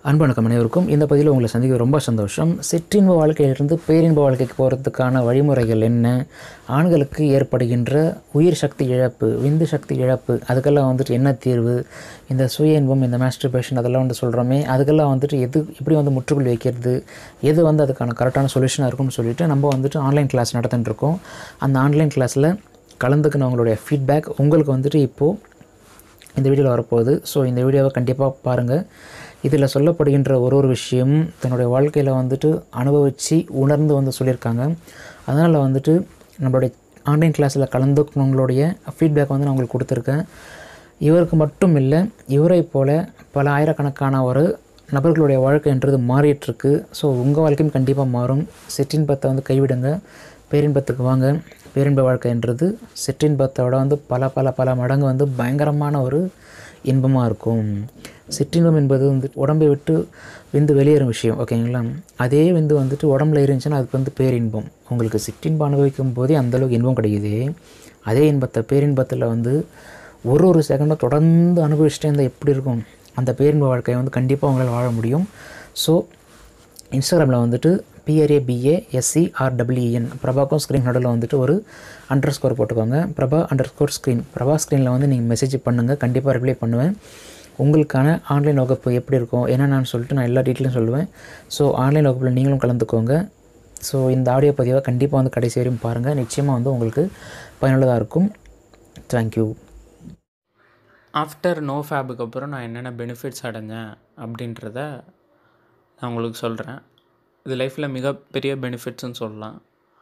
அன்பு வணக்கம் அனைவருக்கும் இந்த பதிவில் உங்களை சந்திக்க ரொம்ப சந்தோஷம் சிற்றின்ப வாழ்க்கையிலிருந்து பேரின்ப வாழ்க்கைக்கு போகிறதுக்கான வழிமுறைகள் என்ன ஆண்களுக்கு ஏற்படுகின்ற உயிர் சக்தி இழப்பு விந்து சக்தி இழப்பு அதுக்கெல்லாம் வந்துட்டு என்ன தீர்வு இந்த சுய இன்பம் இந்த மாஸ்டர்பேஷன் அதெல்லாம் வந்து சொல்கிறோமே அதுக்கெல்லாம் வந்துட்டு எது எப்படி வந்து முற்றுப்புள்ளி வைக்கிறது எது வந்து அதுக்கான கரெக்டான சொல்யூஷனாக இருக்கும்னு சொல்லிட்டு நம்ம வந்துட்டு ஆன்லைன் கிளாஸ் நடத்திட்டு இருக்கோம் அந்த ஆன்லைன் கிளாஸில் கலந்துக்கினவங்களுடைய ஃபீட்பேக் உங்களுக்கு வந்துட்டு இப்போது இந்த வீடியோவில் வரப்போகுது ஸோ இந்த வீடியோவை கண்டிப்பாக பாருங்கள் இதில் சொல்லப்படுகின்ற ஒரு ஒரு விஷயம் தன்னுடைய வாழ்க்கையில் வந்துட்டு அனுபவித்து உணர்ந்து வந்து சொல்லியிருக்காங்க அதனால் வந்துட்டு நம்மளுடைய ஆன்லைன் கிளாஸில் கலந்துக்கினவங்களுடைய ஃபீட்பேக் வந்து நான் உங்களுக்கு கொடுத்துருக்கேன் இவருக்கு மட்டும் இல்லை இவரை போல் பல ஆயிரக்கணக்கான ஒரு நபர்களுடைய வாழ்க்கைன்றது மாறிட்டுருக்கு ஸோ உங்கள் வாழ்க்கையும் கண்டிப்பாக மாறும் சிற்றின்பத்தை வந்து கைவிடுங்க பேரின்பத்துக்கு வாங்க பேரின்ப வாழ்க்கைன்றது சிற்றின்பத்தோட வந்து பல பல பல மடங்கு வந்து பயங்கரமான ஒரு இன்பமாக இருக்கும் சிற்றின்பம் என்பது வந்து உடம்பை விட்டு விந்து வெளியேறும் விஷயம் ஓகேங்களா அதே விந்து வந்துட்டு உடம்புல இருந்துச்சுன்னா அதுக்கு வந்து பேரின்பம் உங்களுக்கு சிற்றின்பம் அனுபவிக்கும் போதே அந்தளவுக்கு இன்பம் கிடைக்குது அதே இன்பத்தை பேரின்பத்தில் வந்து ஒரு ஒரு செகண்டும் தொடர்ந்து அனுபவிச்சுட்டே இருந்தால் எப்படி இருக்கும் அந்த பேரின்ப வாழ்க்கையை வந்து கண்டிப்பாக உங்களால் வாழ முடியும் ஸோ இன்ஸ்டாகிராமில் வந்துட்டு பிஆர்ஏ பிஏ எஸ்சி ஆர்டபிள்யூஎன் பிரபாக்கும் ஸ்க்ரீன் நடுவில் வந்துட்டு ஒரு அண்டர் ஸ்கோர் போட்டுக்கோங்க Prabha underscore screen Prabha ஸ்க்ரீனில் வந்து நீங்கள் மெசேஜ் பண்ணுங்கள் கண்டிப்பாக ரிப்ளை பண்ணுவேன் உங்களுக்கான ஆன்லைன் வகுப்பு எப்படி இருக்கும் என்னென்னு சொல்லிட்டு நான் எல்லா டீட்டெயிலும் சொல்லுவேன் ஸோ ஆன்லைன் வகுப்பில் நீங்களும் கலந்துக்கோங்க ஸோ இந்த ஆடியோ பதிவை கண்டிப்பாக வந்து கடைசி வரையும் பாருங்கள் நிச்சயமாக வந்து உங்களுக்கு பயனுள்ளதாக இருக்கும் தேங்க்யூ ஆஃப்டர் நோ ஃபேபுக்கு அப்புறம் நான் என்னென்ன பெனிஃபிட்ஸ் அடைஞ்சேன் அப்படின்றத நான் உங்களுக்கு சொல்கிறேன் இது லைஃப்பில் மிகப்பெரிய பெனிஃபிட்ஸ்னு சொல்லலாம்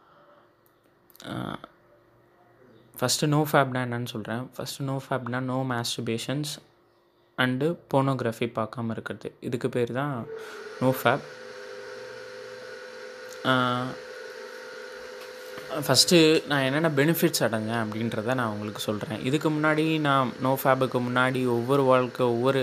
ஃபஸ்ட்டு நோ ஃபேப்னா என்னன்னு சொல்கிறேன் ஃபஸ்ட்டு நோ ஃபேப்னா நோ மாஸ்டர்பேஷன்ஸ் அண்டு போனோகிராஃபி பார்க்காம இருக்கிறது இதுக்கு பேர் தான் நோ ஃபேப் ஃபஸ்ட்டு நான் என்னென்ன பெனிஃபிட்ஸ் அடைஞ்சேன் அப்படின்றத நான் உங்களுக்கு சொல்கிறேன் இதுக்கு முன்னாடி நான் நோ ஃபேபுக்கு முன்னாடி ஒவ்வொரு வாழ்க்கை ஒவ்வொரு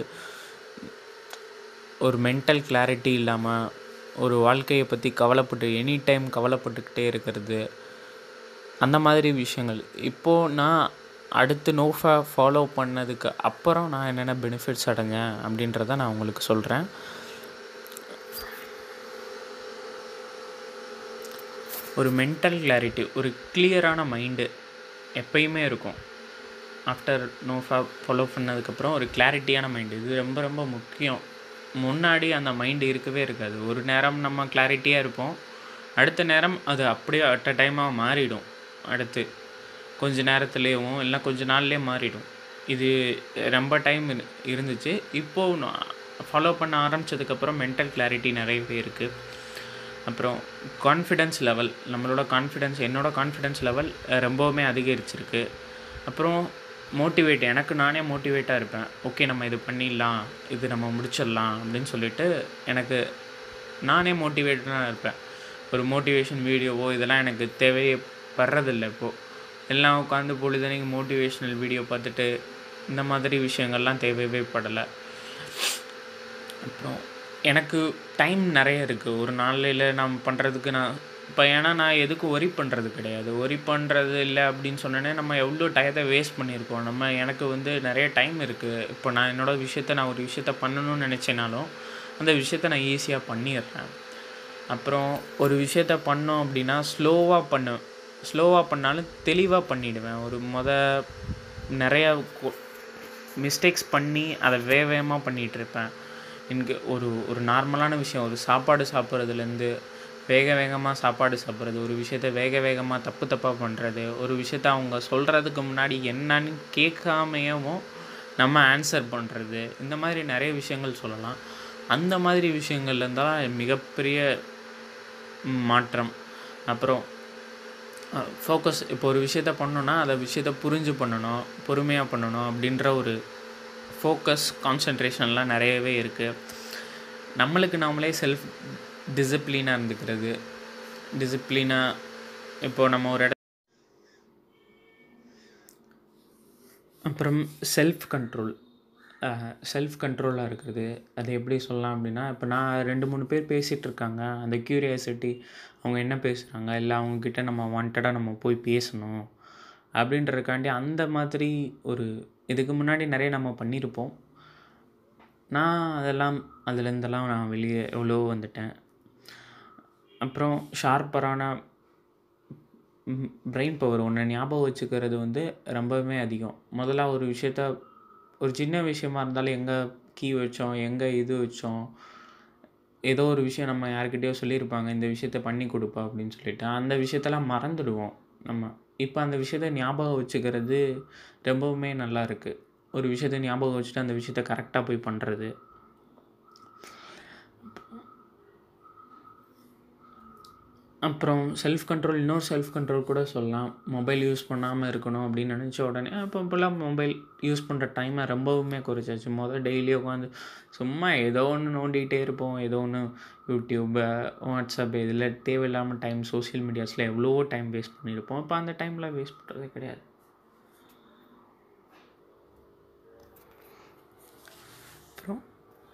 ஒரு மென்டல் கிளாரிட்டி இல்லாமல் ஒரு வாழ்க்கையை பற்றி கவலைப்பட்டு எனி டைம் கவலைப்பட்டுக்கிட்டே இருக்கிறது அந்த மாதிரி விஷயங்கள் இப்போது நான் அடுத்து நோ ஃபே ஃபாலோ பண்ணதுக்கு அப்புறம் நான் என்னென்ன பெனிஃபிட்ஸ் அடைஞ்சேன் அப்படின்றத நான் உங்களுக்கு சொல்கிறேன் ஒரு மென்டல் கிளாரிட்டி ஒரு கிளியரான மைண்டு எப்பயுமே இருக்கும் ஆஃப்டர் நோ ஃபா ஃபாலோ பண்ணதுக்கப்புறம் ஒரு கிளாரிட்டியான மைண்டு இது ரொம்ப ரொம்ப முக்கியம் முன்னாடி அந்த மைண்டு இருக்கவே இருக்காது ஒரு நேரம் நம்ம கிளாரிட்டியாக இருப்போம் அடுத்த நேரம் அது அப்படியே அட் அ டைமாக மாறிடும் அடுத்து கொஞ்ச நேரத்துலேயும் இல்லை கொஞ்ச நாள்லேயே மாறிடும் இது ரொம்ப டைம் இருந்துச்சு இப்போது ஃபாலோ பண்ண ஆரம்பித்ததுக்கப்புறம் மென்டல் கிளாரிட்டி நிறையவே இருக்குது அப்புறம் கான்ஃபிடென்ஸ் லெவல் நம்மளோட கான்ஃபிடென்ஸ் என்னோடய கான்ஃபிடென்ஸ் லெவல் ரொம்பவுமே அதிகரிச்சிருக்கு அப்புறம் மோட்டிவேட் எனக்கு நானே மோட்டிவேட்டாக இருப்பேன் ஓகே நம்ம இது பண்ணிடலாம் இது நம்ம முடிச்சிடலாம் அப்படின்னு சொல்லிட்டு எனக்கு நானே மோட்டிவேட்டடாக இருப்பேன் ஒரு மோட்டிவேஷன் வீடியோவோ இதெல்லாம் எனக்கு தேவையே படுறதில்ல இப்போது எல்லாம் உட்காந்து பொழுதனைக்கு மோட்டிவேஷ்னல் வீடியோ பார்த்துட்டு இந்த மாதிரி விஷயங்கள்லாம் தேவையே படலை அப்புறம் எனக்கு டைம் நிறைய இருக்குது ஒரு நாளையில் நான் பண்ணுறதுக்கு நான் இப்போ ஏன்னா நான் எதுக்கும் ஒரி பண்ணுறது கிடையாது ஒரி பண்ணுறது இல்லை அப்படின்னு சொன்னோன்னே நம்ம எவ்வளோ டயத்தை வேஸ்ட் பண்ணியிருக்கோம் நம்ம எனக்கு வந்து நிறைய டைம் இருக்குது இப்போ நான் என்னோடய விஷயத்த நான் ஒரு விஷயத்த பண்ணணும்னு நினச்சேனாலும் அந்த விஷயத்த நான் ஈஸியாக பண்ணிடுறேன் அப்புறம் ஒரு விஷயத்த பண்ணோம் அப்படின்னா ஸ்லோவாக பண்ண ஸ்லோவாக பண்ணாலும் தெளிவாக பண்ணிவிடுவேன் ஒரு மொத நிறையா மிஸ்டேக்ஸ் பண்ணி அதை வேக வேகமாக பண்ணிகிட்ருப்பேன் எனக்கு ஒரு ஒரு நார்மலான விஷயம் ஒரு சாப்பாடு சாப்பிட்றதுலேருந்து வேக வேகமாக சாப்பாடு சாப்பிட்றது ஒரு விஷயத்த வேக வேகமாக தப்பு தப்பாக பண்ணுறது ஒரு விஷயத்த அவங்க சொல்கிறதுக்கு முன்னாடி என்னன்னு கேட்காமையவும் நம்ம ஆன்சர் பண்ணுறது இந்த மாதிரி நிறைய விஷயங்கள் சொல்லலாம் அந்த மாதிரி விஷயங்கள்லேருந்து தான் மிகப்பெரிய மாற்றம் அப்புறம் ஃபோக்கஸ் இப்போ ஒரு விஷயத்த பண்ணோன்னா அதை விஷயத்த புரிஞ்சு பண்ணணும் பொறுமையாக பண்ணணும் அப்படின்ற ஒரு ஃபோக்கஸ் கான்சன்ட்ரேஷன்லாம் நிறையவே இருக்குது நம்மளுக்கு நாமளே செல்ஃப் டிசிப்ளினாக இருந்துக்கிறது டிசிப்ளினாக இப்போது நம்ம ஒரு இட அப்புறம் செல்ஃப் கண்ட்ரோல் செல்ஃப் கண்ட்ரோலாக இருக்கிறது அது எப்படி சொல்லலாம் அப்படின்னா இப்போ நான் ரெண்டு மூணு பேர் பேசிகிட்டு இருக்காங்க அந்த க்யூரியாசிட்டி அவங்க என்ன பேசுகிறாங்க இல்லை அவங்கக்கிட்ட நம்ம வாண்டடாக நம்ம போய் பேசணும் அப்படின்றதுக்காண்டி அந்த மாதிரி ஒரு இதுக்கு முன்னாடி நிறைய நம்ம பண்ணியிருப்போம் நான் அதெல்லாம் அதுலேருந்தெல்லாம் நான் வெளியே எவ்வளோ வந்துட்டேன் அப்புறம் ஷார்ப்பரான பிரெயின் பவர் ஒன்று ஞாபகம் வச்சுக்கிறது வந்து ரொம்பவுமே அதிகம் முதல்ல ஒரு விஷயத்த ஒரு சின்ன விஷயமா இருந்தாலும் எங்கே கீ வச்சோம் எங்கே இது வச்சோம் ஏதோ ஒரு விஷயம் நம்ம யார்கிட்டயோ சொல்லியிருப்பாங்க இந்த விஷயத்த பண்ணி கொடுப்பா அப்படின்னு சொல்லிட்டு அந்த விஷயத்தெல்லாம் மறந்துடுவோம் நம்ம இப்போ அந்த விஷயத்த ஞாபகம் வச்சுக்கிறது ரொம்பவுமே நல்லா இருக்குது ஒரு விஷயத்த ஞாபகம் வச்சுட்டு அந்த விஷயத்த கரெக்டாக போய் பண்ணுறது அப்புறம் செல்ஃப் கண்ட்ரோல் இன்னொரு செல்ஃப் கண்ட்ரோல் கூட சொல்லலாம் மொபைல் யூஸ் பண்ணாமல் இருக்கணும் அப்படின்னு நினச்ச உடனே அப்போ இப்போல்லாம் மொபைல் யூஸ் பண்ணுற டைமை ரொம்பவுமே குறைச்சாச்சு முதல் டெய்லி உட்காந்து சும்மா ஏதோ ஒன்று நோண்டிகிட்டே இருப்போம் ஏதோ ஒன்று யூடியூப் வாட்ஸ்அப் இதில் தேவையில்லாமல் டைம் சோஷியல் மீடியாஸில் எவ்வளோ டைம் வேஸ்ட் பண்ணியிருப்போம் இப்போ அந்த டைமில் வேஸ்ட் பண்ணுறதே கிடையாது அப்புறம்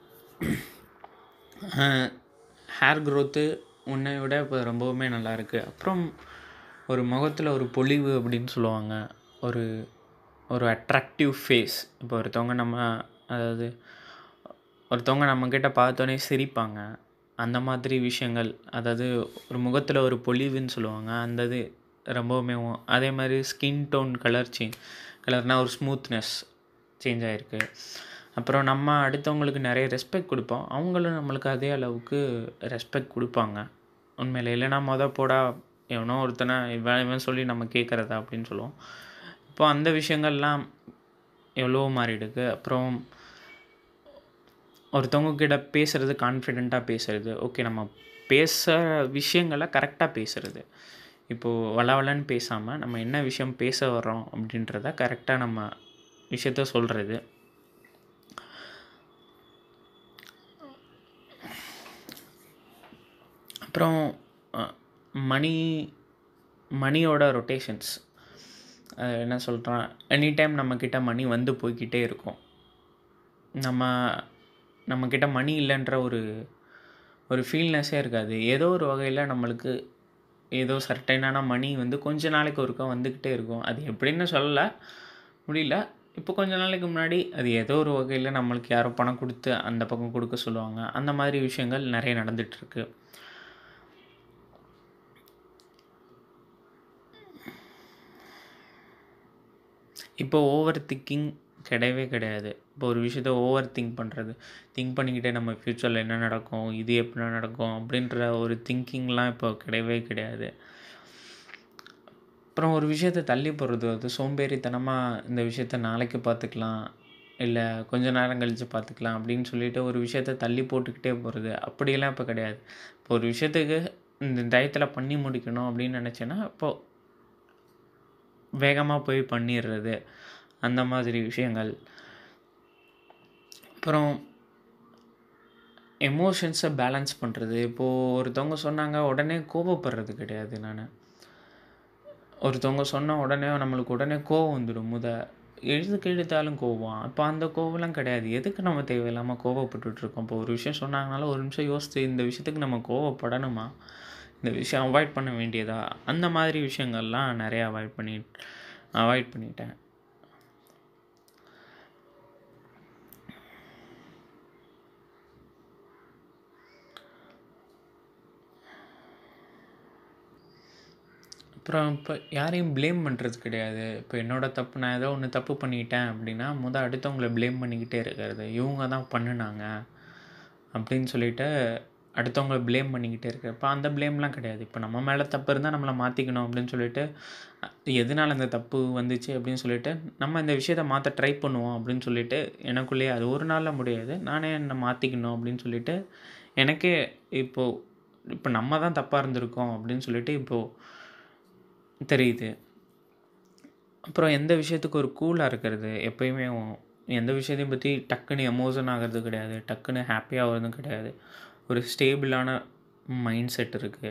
ஹேர் க்ரோத்து முன்னை விட இப்போ ரொம்பவுமே நல்லா இருக்குது அப்புறம் ஒரு முகத்தில் ஒரு பொலிவு அப்படின்னு சொல்லுவாங்க ஒரு ஒரு அட்ராக்டிவ் ஃபேஸ் இப்போ ஒருத்தவங்க நம்ம அதாவது ஒருத்தவங்க நம்மக்கிட்ட பார்த்தோன்னே சிரிப்பாங்க அந்த மாதிரி விஷயங்கள் அதாவது ஒரு முகத்தில் ஒரு பொலிவுன்னு சொல்லுவாங்க அந்த இது ரொம்பவுமே ஒ- அதே மாதிரி ஸ்கின் டோன் கலர் சேஞ்ச் கலர்னால் ஒரு ஸ்மூத்னஸ் சேஞ்ச் ஆகிருக்கு அப்புறம் நம்ம அடுத்தவங்களுக்கு நிறைய ரெஸ்பெக்ட் கொடுப்போம் அவங்களும் நம்மளுக்கு அதே அளவுக்கு ரெஸ்பெக்ட் கொடுப்பாங்க உண்மையில இல்லைன்னா மொதல் போடா எவனோ ஒருத்தனை இவன் இவன் சொல்லி நம்ம கேட்குறதா அப்படின்னு சொல்லுவோம் இப்போ அந்த விஷயங்கள்லாம் எவ்வளோ மாறிடுக்கு அப்புறம் ஒருத்தவங்க கிட்ட பேசுகிறது கான்ஃபிடெண்ட்டாக பேசுறது ஓகே நம்ம பேச விஷயங்களை கரெக்டாக பேசுறது இப்போது வளவலன்னு பேசாமல் நம்ம என்ன விஷயம் பேச வர்றோம் அப்படின்றத கரெக்டாக நம்ம விஷயத்த சொல்கிறது அப்புறம் மணி மணியோட ரொட்டேஷன்ஸ் என்ன சொல்கிறேன் எனி டைம் நம்மக்கிட்ட மணி வந்து போய்க்கிட்டே இருக்கும் நம்ம நம்மக்கிட்ட மணி இல்லைன்ற ஒரு ஒரு ஃபீல்னஸே இருக்காது ஏதோ ஒரு வகையில் நம்மளுக்கு ஏதோ சர்டைனான மணி வந்து கொஞ்ச நாளைக்கு ஒருக்கா வந்துக்கிட்டே இருக்கும் அது எப்படின்னு சொல்லல முடியல இப்போ கொஞ்ச நாளைக்கு முன்னாடி அது ஏதோ ஒரு வகையில் நம்மளுக்கு யாரோ பணம் கொடுத்து அந்த பக்கம் கொடுக்க சொல்லுவாங்க அந்த மாதிரி விஷயங்கள் நிறைய நடந்துகிட்ருக்கு இப்போ ஓவர் திங்கிங் கிடையவே கிடையாது இப்போ ஒரு விஷயத்த ஓவர் திங்க் பண்ணுறது திங்க் பண்ணிக்கிட்டே நம்ம ஃப்யூச்சரில் என்ன நடக்கும் இது எப்படி நடக்கும் அப்படின்ற ஒரு திங்கிங்லாம் இப்போ கிடையவே கிடையாது அப்புறம் ஒரு விஷயத்த தள்ளி போடுறது அது சோம்பேறித்தனமாக இந்த விஷயத்த நாளைக்கு பார்த்துக்கலாம் இல்லை கொஞ்ச நேரம் கழித்து பார்த்துக்கலாம் அப்படின்னு சொல்லிட்டு ஒரு விஷயத்த தள்ளி போட்டுக்கிட்டே போகிறது அப்படியெல்லாம் இப்போ கிடையாது இப்போ ஒரு விஷயத்துக்கு இந்த டயத்தில் பண்ணி முடிக்கணும் அப்படின்னு நினச்சேன்னா இப்போது வேகமாக போய் பண்ணிடுறது அந்த மாதிரி விஷயங்கள் அப்புறம் எமோஷன்ஸை பேலன்ஸ் பண்ணுறது இப்போது ஒருத்தவங்க சொன்னாங்க உடனே கோபப்படுறது கிடையாது நான் ஒருத்தவங்க சொன்ன உடனே நம்மளுக்கு உடனே கோவம் வந்துடும் முத எதுக்கு எடுத்தாலும் கோவம் இப்போ அந்த கோவம்லாம் கிடையாது எதுக்கு நம்ம தேவையில்லாமல் கோவப்பட்டுட்டு இருக்கோம் இப்போ ஒரு விஷயம் சொன்னாங்கனாலும் ஒரு நிமிஷம் யோசித்து இந்த விஷயத்துக்கு நம்ம கோவப்படணுமா இந்த விஷயம் அவாய்ட் பண்ண வேண்டியதா அந்த மாதிரி விஷயங்கள்லாம் நிறைய அவாய்ட் பண்ணி அவாய்ட் பண்ணிட்டேன் அப்புறம் இப்போ யாரையும் ப்ளேம் பண்ணுறது கிடையாது இப்போ என்னோடய தப்பு நான் ஏதோ ஒன்று தப்பு பண்ணிட்டேன் அப்படின்னா முத அடுத்தவங்கள ப்ளேம் பண்ணிக்கிட்டே இருக்கிறது இவங்க தான் பண்ணுனாங்க அப்படின்னு சொல்லிட்டு அடுத்தவங்கள ப்ளேம் பண்ணிக்கிட்டே இருக்கு இப்போ அந்த ப்ளேம்லாம் கிடையாது இப்போ நம்ம மேலே தப்பு இருந்தால் நம்மளை மாற்றிக்கணும் அப்படின்னு சொல்லிட்டு அஹ், எதனால இந்த தப்பு வந்துச்சு அப்படின்னு சொல்லிட்டு நம்ம இந்த விஷயத்த மாற்ற ட்ரை பண்ணுவோம் அப்படின்னு சொல்லிட்டு எனக்குள்ளேயே அது ஒரு நாளில் முடியாது நானே என்னை மாற்றிக்கணும் அப்படின்னு சொல்லிட்டு எனக்கே இப்போது இப்போ நம்ம தான் தப்பாக இருந்திருக்கோம் அப்படின்னு சொல்லிட்டு இப்போது தெரியுது அப்புறம் எந்த விஷயத்துக்கு ஒரு கூலாக இருக்கிறது எப்பயுமே உ- எந்த விஷயத்தையும் பற்றி டக்குன்னு எமோஷன் ஆகிறது கிடையாது டக்குன்னு ஹாப்பி ஆகிறதும் கிடையாது ஒரு ஸ்டேபிளான மைண்ட் செட் இருக்குது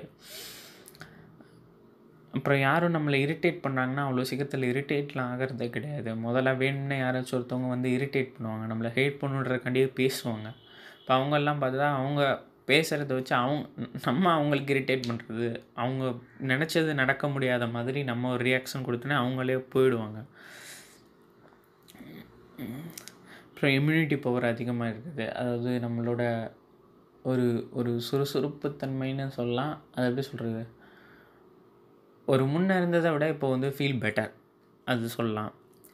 அப்புறம் யாரும் நம்மளை இரிட்டேட் பண்ணாங்கன்னா அவ்வளோ சீக்கிரத்தில் இரிட்டேட்லாம் ஆகிறதே கிடையாது முதல்ல வேணும்னே யாராச்சும் ஒருத்தவங்க வந்து இரிட்டேட் பண்ணுவாங்க நம்மளை ஹேட் பண்ணுன்றக்காண்டியே பேசுவாங்க இப்போ அவங்கெல்லாம் பார்த்தா அவங்க பேசுகிறத வச்சு அவங்க நம்ம அவங்களுக்கு இரிட்டேட் பண்ணுறது அவங்க நினச்சது நடக்க முடியாத மாதிரி நம்ம ஒரு ரியாக்ஷன் கொடுத்தோன்னே அவங்களே போயிடுவாங்க அப்புறம் இம்யூனிட்டி பவர் அதிகமாக இருக்குது அதாவது நம்மளோட ஒரு ஒரு சுறுசுறுப்பு தன்மைன்னு சொல்லலாம் அது எப்படி சொல்கிறது ஒரு முன்னே இருந்ததை விட இப்போ வந்து ஃபீல் பெட்டர் அது சொல்லலாம்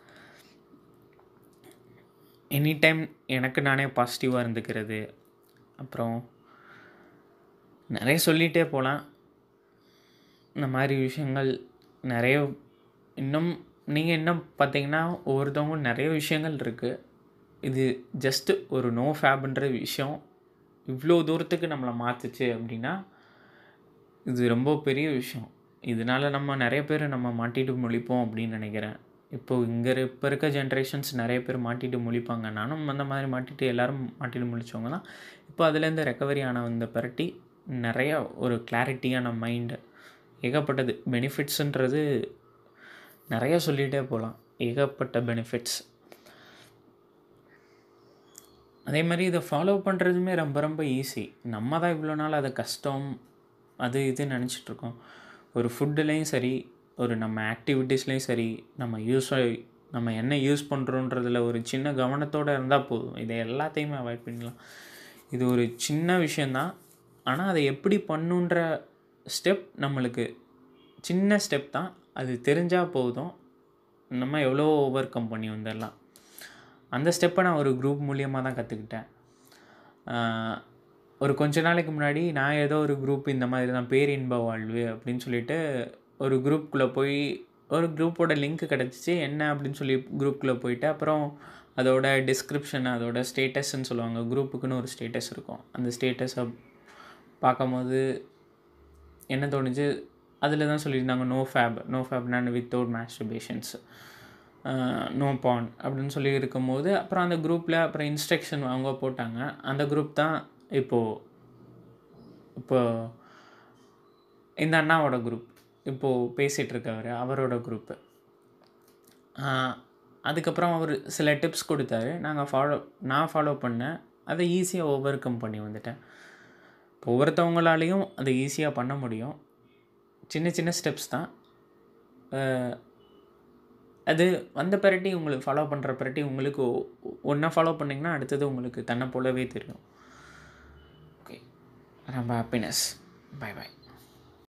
எனி டைம் எனக்கு நானே பாசிட்டிவாக இருந்துக்கிறது அப்புறம் நிறைய சொல்லிகிட்டே போகலாம் இந்த மாதிரி விஷயங்கள் நிறைய இன்னும் நீங்கள் இன்னும் பார்த்தீங்கன்னா ஒவ்வொருத்தவங்க நிறைய விஷயங்கள் இருக்குது இது ஜஸ்ட்டு ஒரு நோ ஃபேப்ன்ற விஷயம் இவ்வளோ தூரத்துக்கு நம்மளை மாற்றுச்சு அப்படின்னா இது ரொம்ப பெரிய விஷயம் இதனால் நம்ம நிறைய பேர் நம்ம மாட்டிட்டு முழிப்போம் அப்படின்னு நினைக்கிறேன் இப்போது இங்கே இப்போ இருக்க ஜென்ரேஷன்ஸ் நிறைய பேர் மாட்டிட்டு முழிப்பாங்க நானும் அந்த மாதிரி மாட்டிட்டு எல்லோரும் மாட்டிட்டு முழிச்சவங்க தான் இப்போ அதுலேருந்து ரெக்கவரி ஆன வந்த பிரட்டி நிறையா ஒரு கிளாரிட்டியான மைண்டு ஏகப்பட்டது பெனிஃபிட்ஸுன்றது நிறைய சொல்லிகிட்டே போகலாம் ஏகப்பட்ட பெனிஃபிட்ஸ் அதே மாதிரி இதை ஃபாலோ பண்ணுறதுமே ரொம்ப ரொம்ப ஈஸி நம்ம தான் இவ்வளோ நாள் அதை கஷ்டம் அது இது நினச்சிட்ருக்கோம் ஒரு ஃபுட்டுலேயும் சரி ஒரு நம்ம ஆக்டிவிட்டீஸ்லேயும் சரி நம்ம யூஸ் நம்ம என்ன யூஸ் பண்ணுறோன்றதில் ஒரு சின்ன கவனத்தோடு இருந்தால் போதும் இதை எல்லாத்தையுமே அவாய்ட் பண்ணிடலாம் இது ஒரு சின்ன விஷயந்தான் ஆனால் அதை எப்படி பண்ணுன்ற ஸ்டெப் நம்மளுக்கு சின்ன ஸ்டெப் தான் அது தெரிஞ்சால் போதும் நம்ம எவ்வளோ ஓவர் கம் பண்ணி வந்துடலாம் அந்த ஸ்டெப்பை நான் ஒரு குரூப் மூலியமாக தான் கற்றுக்கிட்டேன் ஒரு கொஞ்ச நாளைக்கு முன்னாடி நான் ஏதோ ஒரு குரூப் இந்த மாதிரி தான் பேரின்ப வாழ்வு அப்படின்னு சொல்லிட்டு ஒரு குரூப்புக்குள்ளே போய் ஒரு குரூப்போட லிங்க் கிடச்சிச்சு என்ன அப்படின்னு சொல்லி குரூப்புக்குள்ளே போயிட்டு அப்புறம் அதோட டிஸ்கிரிப்ஷன் அதோட ஸ்டேட்டஸ்ன்னு சொல்லுவாங்க குரூப்புக்குன்னு ஒரு ஸ்டேட்டஸ் இருக்கும் அந்த ஸ்டேட்டஸை பார்க்கும்போது என்ன தோணுச்சு அதில் தான் சொல்லியிருந்தாங்க நோ ஃபேப் நோ ஃபேப்னா வித்தவுட் மேஸ்டர்பேஷன்ஸ் நோ பான் அப்படின்னு சொல்லி இருக்கும்போது அப்புறம் அந்த குரூப்பில் அப்புறம் இன்ஸ்ட்ரக்ஷன் அவங்க போட்டாங்க அந்த குரூப் தான் இப்போது இப்போ இந்த அண்ணாவோட குரூப் இப்போது பேசிகிட்டு இருக்கவர் அவரோட குரூப்பு அதுக்கப்புறம் அவர் சில டிப்ஸ் கொடுத்தாரு நாங்கள் ஃபாலோ நான் ஃபாலோ பண்ணேன் அதை ஈஸியாக ஓவர் கம் பண்ணி வந்துட்டேன் இப்போ ஒவ்வொருத்தவங்களாலேயும் அதை ஈஸியாக பண்ண முடியும் சின்ன சின்ன ஸ்டெப்ஸ் தான் அது வந்த பிறட்டி உங்களுக்கு ஃபாலோ பண்ணுற பிறட்டி உங்களுக்கு ஒன்றா ஃபாலோ பண்ணிங்கன்னா அடுத்தது உங்களுக்கு தன்னை போலவே தெரியும் ஓகே ரொம்ப ஹாப்பினஸ் பை பாய்